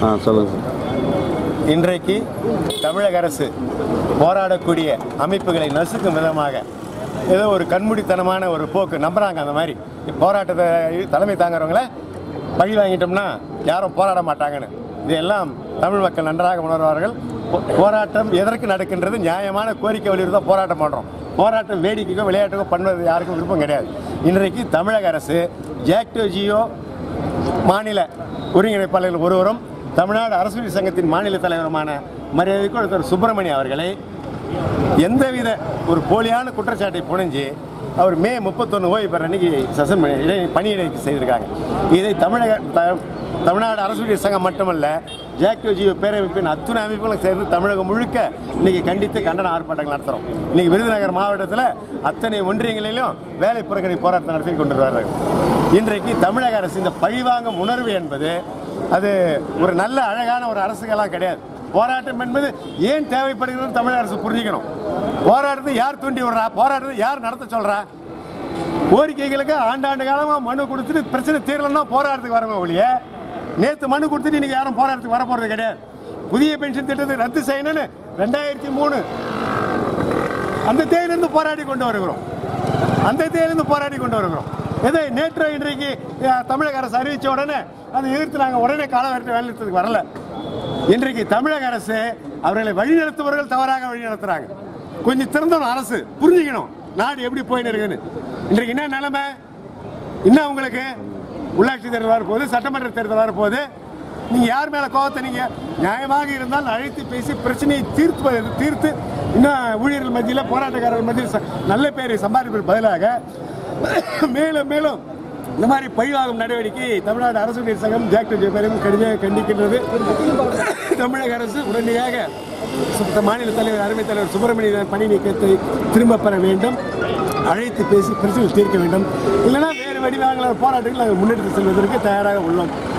ஆ சொல்லுங்கள் சார் இன்றைக்கு தமிழக அரசு போராடக்கூடிய அமைப்புகளை நசுக்கும் விதமாக ஏதோ ஒரு கண்மூடித்தனமான ஒரு போக்கு நம்புறாங்க அந்த மாதிரி போராட்டத்தை தலைமை தாங்குறவங்கள பழி வாங்கிட்டோம்னா யாரும் போராட மாட்டாங்கன்னு இதெல்லாம் தமிழ் மக்கள் நன்றாக உணர்வார்கள் போ- போராட்டம் எதற்கு நடக்கின்றது நியாயமான கோரிக்கை வலியுறுத்தி தான் போராட்டம் பண்ணுறோம் போராட்டம் வேடிக்கைக்கோ விளையாட்டுக்கோ பண்ணுவது யாருக்கும் விருப்பம் கிடையாது இன்றைக்கு தமிழக அரசு ஜாக்டோ ஜியோ மாநில ஒருங்கிணைப்பாளர்கள் ஒருவரும் தமிழ்நாடு அரசு சங்கத்தின் மாநில தலைவருமான மரியாதைக்கு ஒருத்தர் சுப்பிரமணியம் அவர்களை எந்தவித ஒரு போலியான குற்றச்சாட்டை புனைஞ்சு அவர் மே முப்பத்தொன்று ஓய்வு பெற அன்னைக்கு சசன் பண்ணி இடை பணியிடை செய்திருக்காங்க இதை தமிழக த- தமிழ்நாடு அரசு சங்கம் மட்டுமல்ல ஜாக்டோ ஜியோ பேரமைப்பின் அத்துணை அமைப்புகளும் சேர்ந்து தமிழகம் முழுக்க இன்னைக்கு கண்டித்து கண்டன ஆர்ப்பாட்டங்கள் நடத்துகிறோம் இன்னைக்கு விருதுநகர் மாவட்டத்தில் அத்தனை ஒன்றியங்களிலும் வேலை புறக்கணி போராட்டம் நடத்தி கொண்டு வர்றாங்க இன்றைக்கு தமிழக அரசு இந்த பழிவாங்கும் உணர்வு என்பது அது ஒரு நல்ல அழகான ஒரு அரசுகளாக கிடையாது போராட்டம் என்பது ஏன் தேவைப்படுகிறது தமிழக அரசு புரிஞ்சுக்கணும் போராட்டத்தை யார் தூண்டி விடுறா போராட்டத்தை யார் நடத்த சொல்றா கோரிக்கைகளுக்கு ஆண்டாண்டு காலமா மனு கொடுத்துட்டு பிரச்சனை தீரலன்னா போராட்டத்துக்கு வரவங்க ஒழிய நேத்து மனு கொடுத்துட்டு இன்னைக்கு யாரும் போராட்டத்துக்கு வர போறது கிடையாது புதிய பென்ஷன் திட்டத்தை ரத்து செய்யணும்னு ரெண்டாயிரத்தி மூணு அந்த தேதியிலிருந்து போராடி கொண்டு வருகிறோம் அந்த தேதியிலிருந்து போராடி கொண்டு வருகிறோம் இதை நேற்று இன்றைக்கு அஹ், தமிழக அரசு அறிவிச்ச உடனே அதை எதிர்த்து நாங்கள் உடனே காலவரத்தை வேலை நிறுத்தத்துக்கு வரல இன்றைக்கு தமிழக அரசு அவர்களை வழிநடத்துபவர்கள் தவறாக வழிநடத்துறாங்க கொஞ்சம் திறந்தணும் அரசு புரிஞ்சுக்கணும் நாடு எப்படி போயின்னு இருக்குன்னு இன்றைக்கு என்ன நிலைமை என்ன உங்களுக்கு உள்ளாட்சி தேர்தல் வரப்போகுது சட்டமன்ற தேர்தல் வரப்போகுது நீங்க யார் மேல கோவத்தை நீங்க நியாயமாக இருந்தால் அழைத்து பேசி பிரச்சனையை தீர்த்து தீர்த்து இன்னும் ஊழியர்கள் மத்தியில் போராட்டக்காரர்கள் மத்தியில் ச- நல்ல பேரை சம்பாதிப்பதற்கு பதிலாக மேலும் மேலும் இந்த மாதிரி பழிவாகும் நடவடிக்கை தமிழ்நாடு அரசு ஊழியர் சங்கம் ஜாக்டர் ஜெயபேரும் கடுமையாக கண்டிக்கின்றது தமிழக அரசு உடனடியாக சு- மாநில தலைவர் அருமை தலைவர் சுப்பிரமணியன் பணி நீக்கத்தை திரும்ப பெற வேண்டும் அழைத்து பேசி பிரச்சனை தீர்க்க வேண்டும் இல்லைன்னா வேறு வடிவாக போராட்டங்கள் நாங்கள் முன்னெடுத்து செல்வதற்கு தயாராக உள்ளோம்